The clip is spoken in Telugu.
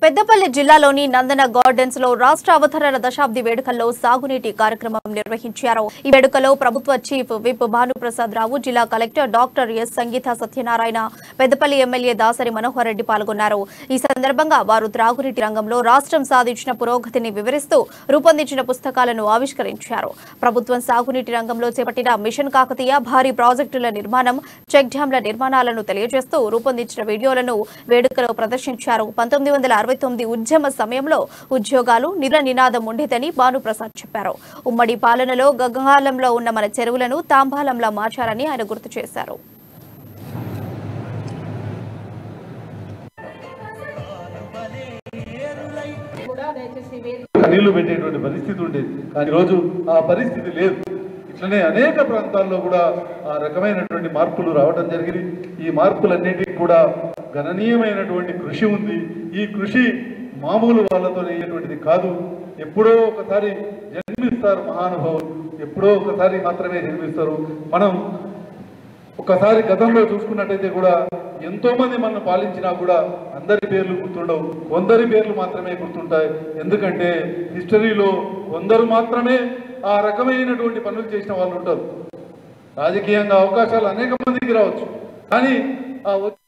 పెద్దపల్లి జిల్లాలోని నందన గార్డెన్స్ లో రాష్ట్ర అవతరణ దశాబ్ది వేడుకల్లో సాగునీటి కార్యక్రమం నిర్వహించారు ఈ వేడుకలో ప్రభుత్వ చీఫ్ విప్ భానుప్రసాద్ రావు జిల్లా collector doctor S Sangeetha Satyanarayana Peddapalli MLA Dasari Manohar Reddy పాల్గొన్నారు ఈ సందర్భంగా వారు త్రాగునీటి రంగంలో రాష్ట్రం సాధించిన పురోగతిని వివరిస్తూ రూపొందించిన పుస్తకాలను ఆవిష్కరించారు ప్రభుత్వం సాగునీటి రంగంలో చేపట్టిన మిషన్ కాకతీయ భారీ ప్రాజెక్టుల నిర్మాణం చెక్ డ్యాంల నిర్మాణాలను తెలియజేస్తూ రూపొందించిన వీడియోలను వేడుకలో ప్రదర్శించారు పంతొమ్మిది వందల అరవై తొమ్మిది ఉద్యమ సమయంలో ఉద్యోగాలు నిధుల నినాదం ఉండేదని భానుప్రసాద్ చెప్పారు ఉమ్మడి పాలనలో గగనాలంలో ఉన్న మన చెరువులను తాంబాలంలా మార్చారని ఆయన గుర్తు చేశారు కన్నీళ్లు పెట్టేటువంటి పరిస్థితి ఉండేది కానీ ఈరోజు ఆ పరిస్థితి లేదు ఇట్లనే అనేక ప్రాంతాల్లో కూడా ఆ రకమైనటువంటి మార్పులు రావడం జరిగింది ఈ మార్పులన్నిటికీ కూడా గణనీయమైనటువంటి కృషి ఉంది ఈ కృషి మామూలు వాళ్ళతో అయ్యేటువంటిది కాదు ఎప్పుడో ఒకసారి జన్మిస్తారు మహానుభావులు ఎప్పుడో ఒకసారి మాత్రమే జన్మిస్తారు మనం ఒకసారి గతంలో చూసుకున్నట్టయితే కూడా ఎంతో మంది మనం పాలించినా కూడా అందరి పేర్లు గుర్తుండవు కొందరి పేర్లు మాత్రమే గుర్తుంటాయి ఎందుకంటే హిస్టరీలో కొందరు మాత్రమే ఆ రకమైనటువంటి పనులు చేసిన వాళ్ళు ఉంటారు రాజకీయంగా అవకాశాలు అనేక మందికి రావచ్చు కానీ ఆ వచ్చే